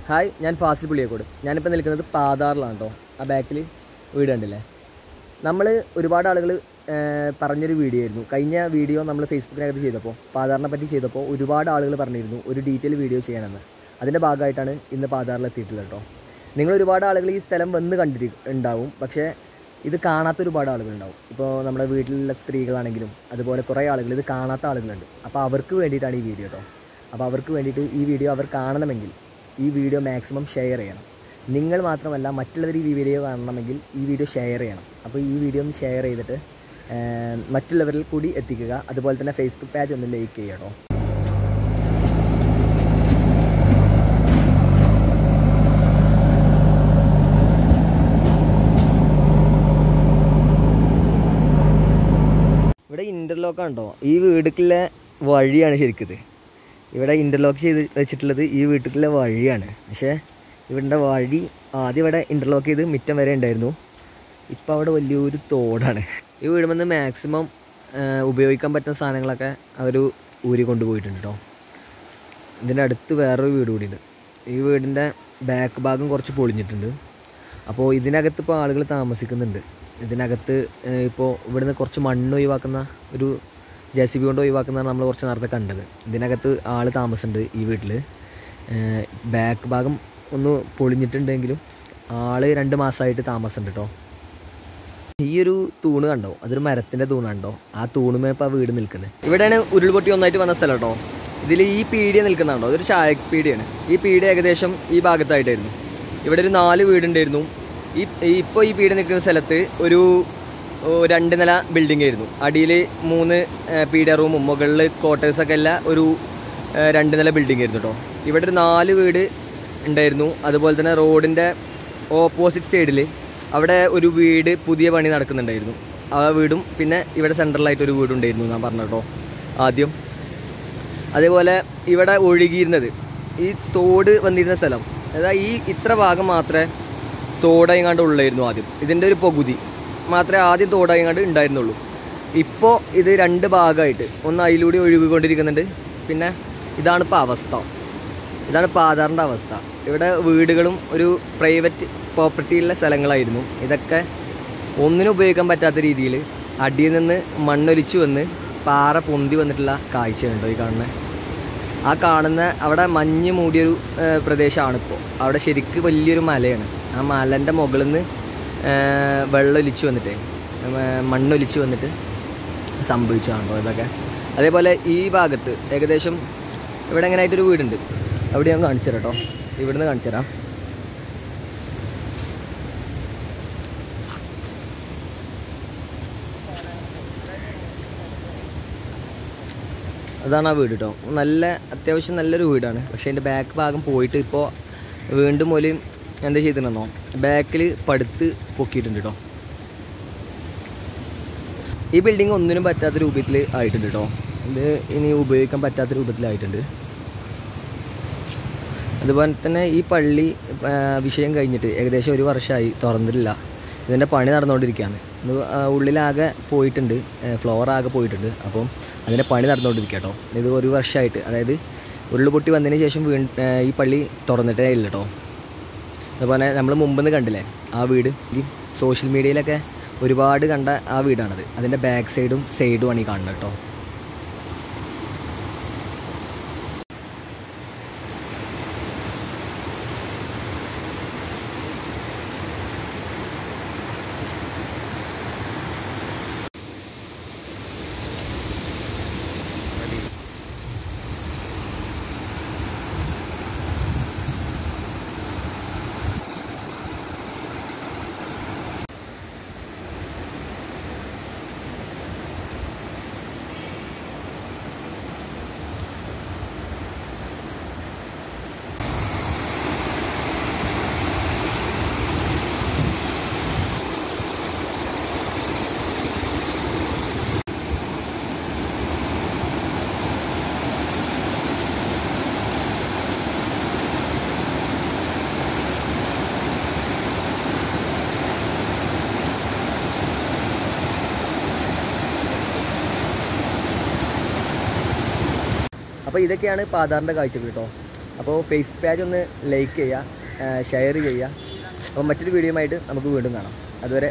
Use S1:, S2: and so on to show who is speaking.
S1: hi ഞാൻ ഫാസിൽ പുളിയക്കോട് ഞാനിപ്പോൾ നിൽക്കുന്നത് പാതാറിലാണ് കേട്ടോ ആ ബാക്കിൽ വീട് കണ്ടില്ലേ നമ്മൾ ഒരുപാട് ആളുകൾ പറഞ്ഞൊരു വീഡിയോ ആയിരുന്നു കഴിഞ്ഞ വീഡിയോ നമ്മൾ ഫേസ്ബുക്കിനകത്ത് ചെയ്തപ്പോൾ പാതാറിനെ പറ്റി ചെയ്തപ്പോൾ ഒരുപാട് ആളുകൾ പറഞ്ഞിരുന്നു ഒരു ഡീറ്റെയിൽ വീഡിയോ ചെയ്യണമെന്ന് അതിൻ്റെ ഭാഗമായിട്ടാണ് ഇന്ന് പാതാറിൽ എത്തിയിട്ടുള്ളത് കേട്ടോ നിങ്ങൾ ഒരുപാട് ആളുകൾ ഈ സ്ഥലം വന്ന് കണ്ടിരി ഉണ്ടാവും പക്ഷേ ഇത് കാണാത്ത ഒരുപാട് ആളുകളുണ്ടാവും ഇപ്പോൾ നമ്മുടെ വീട്ടിലുള്ള സ്ത്രീകളാണെങ്കിലും അതുപോലെ കുറേ ആളുകൾ ഇത് കാണാത്ത ആളുകളുണ്ട് അപ്പോൾ അവർക്ക് വേണ്ടിയിട്ടാണ് ഈ വീഡിയോ കേട്ടോ അപ്പോൾ അവർക്ക് വേണ്ടിയിട്ട് ഈ വീഡിയോ അവർ കാണണമെങ്കിൽ ഈ വീഡിയോ മാക്സിമം ഷെയർ ചെയ്യണം നിങ്ങൾ മാത്രമല്ല മറ്റുള്ളവർ ഈ വീഡിയോ കാണണമെങ്കിൽ ഈ വീഡിയോ ഷെയർ ചെയ്യണം അപ്പോൾ ഈ വീഡിയോ ഒന്ന് ഷെയർ ചെയ്തിട്ട് ഏർ, മറ്റുള്ളവരിൽ കൂടി എത്തിക്കുക അതുപോലെ തന്നെ ഫേസ്ബുക്ക് പേജ് ഒന്ന് ലൈക്ക് ചെയ്യണോ ഇവിടെ ഇൻ്റർലോക്ക് ഉണ്ടോ ഈ വീട്ടിലുള്ള വഴിയാണ് ശരിക്കത് ഇവിടെ ഇൻ്റർലോക്ക് ചെയ്ത് വെച്ചിട്ടുള്ളത് ഈ വീട്ടിലുള്ള വഴിയാണ് പക്ഷേ ഇവിടെ വഴി ആദ്യം ഇവിടെ ഇൻ്റർലോക്ക് ചെയ്ത് മിറ്റം വരെ ഉണ്ടായിരുന്നു ഇപ്പം അവിടെ വലിയൊരു തോടാണ് ഈ വീടുമെന്ന് മാക്സിമം ഉപയോഗിക്കാൻ പറ്റുന്ന സാധനങ്ങളൊക്കെ അവർ ഊരി കൊണ്ടുപോയിട്ടുണ്ട് കേട്ടോ ഇതിൻ്റെ അടുത്ത് വേറൊരു വീട് കൂടിയുണ്ട് ഈ വീടിൻ്റെ ബാക്ക് ഭാഗം കുറച്ച് പൊളിഞ്ഞിട്ടുണ്ട് അപ്പോൾ ഇതിനകത്ത് ഇപ്പോൾ ആളുകൾ താമസിക്കുന്നുണ്ട് ഇതിനകത്ത് ഏഹ്, ഇപ്പോൾ ഇവിടുന്ന് കുറച്ച് മണ്ണ് ഒഴിവാക്കുന്ന ഒരു ജെ സി ബി കൊണ്ട് ഒഴിവാക്കുന്നതാണ് നമ്മൾ കുറച്ച് നേരത്തെ കണ്ടത് ഇതിനകത്ത് ആൾ താമസമുണ്ട് ഈ വീട്ടിൽ ബാക്ക് ഭാഗം ഒന്ന് പൊളിഞ്ഞിട്ടുണ്ടെങ്കിലും ആള് രണ്ട് മാസമായിട്ട് താമസമുണ്ട് കേട്ടോ ഈ ഒരു തൂണ് കണ്ടോ അതൊരു മരത്തിന്റെ തൂണുണ്ടോ ആ തൂണുമേ ഇപ്പം ആ വീട് നിൽക്കുന്നത് ഇവിടെയാണ് ഉരുൾപൊട്ടി ഒന്നായിട്ട് വന്ന സ്ഥലം കേട്ടോ ഇതിൽ ഈ പീടിയ നിൽക്കുന്നുണ്ടോ അതൊരു ചായ പീടിയാണ് ഈ പീടിയ ഏകദേശം ഈ ഭാഗത്തായിട്ടായിരുന്നു ഇവിടെ ഒരു നാല് വീടുണ്ടായിരുന്നു ഈ ഇപ്പോൾ ഈ പീടിയ നിൽക്കുന്ന സ്ഥലത്ത് ഒരു ഓ, രണ്ട് നില ബിൽഡിംഗ് ആയിരുന്നു അടിയിൽ മൂന്ന് പീഡിയ റൂമും മുകളിൽ ക്വാർട്ടേഴ്സൊക്കെ അല്ല ഒരു ഏ, രണ്ട് നില ബിൽഡിംഗ് ആയിരുന്നു കേട്ടോ ഇവിടെ ഒരു നാല് വീട് ഉണ്ടായിരുന്നു അതുപോലെ തന്നെ റോഡിൻ്റെ ഓപ്പോസിറ്റ് സൈഡിൽ അവിടെ ഒരു വീട് പുതിയ പണി നടക്കുന്നുണ്ടായിരുന്നു ആ വീടും പിന്നെ ഇവിടെ സെൻട്രലായിട്ട് ഒരു വീടുണ്ടായിരുന്നു ഞാൻ പറഞ്ഞു കേട്ടോ ആദ്യം അതേപോലെ ഇവിടെ ഒഴുകിയിരുന്നത് ഈ തോട് വന്നിരുന്ന സ്ഥലം അതായത് ഈ ഇത്ര ഭാഗം മാത്രമേ തോടായിങ്ങാണ്ട് ഉള്ളായിരുന്നു ആദ്യം ഇതിൻ്റെ ഒരു പകുതി മാത്രമേ ആദ്യം തോടായിങ്ങാണ്ട് ഉണ്ടായിരുന്നുള്ളൂ ഇപ്പോൾ ഇത് രണ്ട് ഭാഗമായിട്ട് ഒന്ന് അതിലൂടെ ഒഴുകിക്കൊണ്ടിരിക്കുന്നുണ്ട് പിന്നെ ഇതാണ് ഇപ്പോൾ അവസ്ഥ ഇതാണ് പാതാറിൻ്റെ അവസ്ഥ ഇവിടെ വീടുകളും ഒരു പ്രൈവറ്റ് പ്രോപ്പർട്ടിയുള്ള സ്ഥലങ്ങളായിരുന്നു ഇതൊക്കെ ഒന്നിനും ഉപയോഗിക്കാൻ പറ്റാത്ത രീതിയിൽ അടിയിൽ നിന്ന് മണ്ണൊലിച്ചു വന്ന് പാറ പൊന്തി വന്നിട്ടുള്ള കാഴ്ചയുണ്ടോ ഈ കാണുന്നത് ആ കാണുന്ന അവിടെ മഞ്ഞ് മൂടിയൊരു ഏഹ്, പ്രദേശമാണ് ഇപ്പോൾ അവിടെ ശരിക്ക് വലിയൊരു മലയാണ് ആ മലൻ്റെ മുകളിൽ നിന്ന് ഏഹ്, വെള്ളം ഒലിച്ചു വന്നിട്ട് ഏഹ്, മണ്ണൊലിച്ചു വന്നിട്ട് സംഭവിച്ചതാണോ ഇതൊക്കെ അതേപോലെ ഈ ഭാഗത്ത് ഏകദേശം ഇവിടെ എങ്ങനെ ആയിട്ടൊരു വീടുണ്ട് അവിടെ ഞാൻ കാണിച്ചു തരാം കേട്ടോ ഇവിടുന്ന് കാണിച്ചു തരാം അതാണ് ആ വീട് കേട്ടോ നല്ല അത്യാവശ്യം നല്ലൊരു വീടാണ് പക്ഷേ അതിൻ്റെ ബാക്ക് ഭാഗം പോയിട്ട് ഇപ്പോൾ വീണ്ടും ഒരു എന്താ ചെയ്തിട്ടുണ്ടെന്നോ ബാക്കിൽ പടുത്ത് പൊക്കിയിട്ടുണ്ട് കേട്ടോ ഈ ബിൽഡിംഗ് ഒന്നിനും പറ്റാത്ത രൂപത്തിൽ ആയിട്ടുണ്ട് കേട്ടോ ഇത് ഇനി ഉപയോഗിക്കാൻ പറ്റാത്ത രൂപത്തിലായിട്ടുണ്ട് അതുപോലെ തന്നെ ഈ പള്ളി ആ, വിഷയം കഴിഞ്ഞിട്ട് ഏകദേശം ഒരു വർഷമായി തുറന്നിട്ടില്ല ഇതിൻ്റെ പണി നടന്നുകൊണ്ടിരിക്കുകയാണ് ഇത് ആ, ഉള്ളിലാകെ പോയിട്ടുണ്ട് ഫ്ലോർ ആകെ പോയിട്ടുണ്ട് അപ്പം അതിൻ്റെ പണി നടന്നുകൊണ്ടിരിക്കുക കേട്ടോ ഇത് ഒരു വർഷമായിട്ട് അതായത് ഉരുൾപൊട്ടി വന്നതിന് ശേഷം വീ ഈ പള്ളി തുറന്നിട്ടേ ഇല്ല കേട്ടോ അതുപോലെ നമ്മൾ മുമ്പെന്ന് കണ്ടില്ലേ ആ വീട് ഈ സോഷ്യൽ മീഡിയയിലൊക്കെ ഒരുപാട് കണ്ട ആ വീടാണത് അതിൻ്റെ ബാക്ക് സൈഡും സൈഡുമാണ് ഈ കാണുന്നത് കേട്ടോ അപ്പോൾ ഇതൊക്കെയാണ് പാതാറിൻ്റെ കാഴ്ചകൾ കേട്ടോ അപ്പോൾ ഫേസ് പേജ് ഒന്ന് ലൈക്ക് ചെയ്യുക ഷെയർ ചെയ്യുക അപ്പോൾ മറ്റൊരു വീഡിയോയുമായിട്ട് നമുക്ക് വീണ്ടും കാണാം അതുവരെ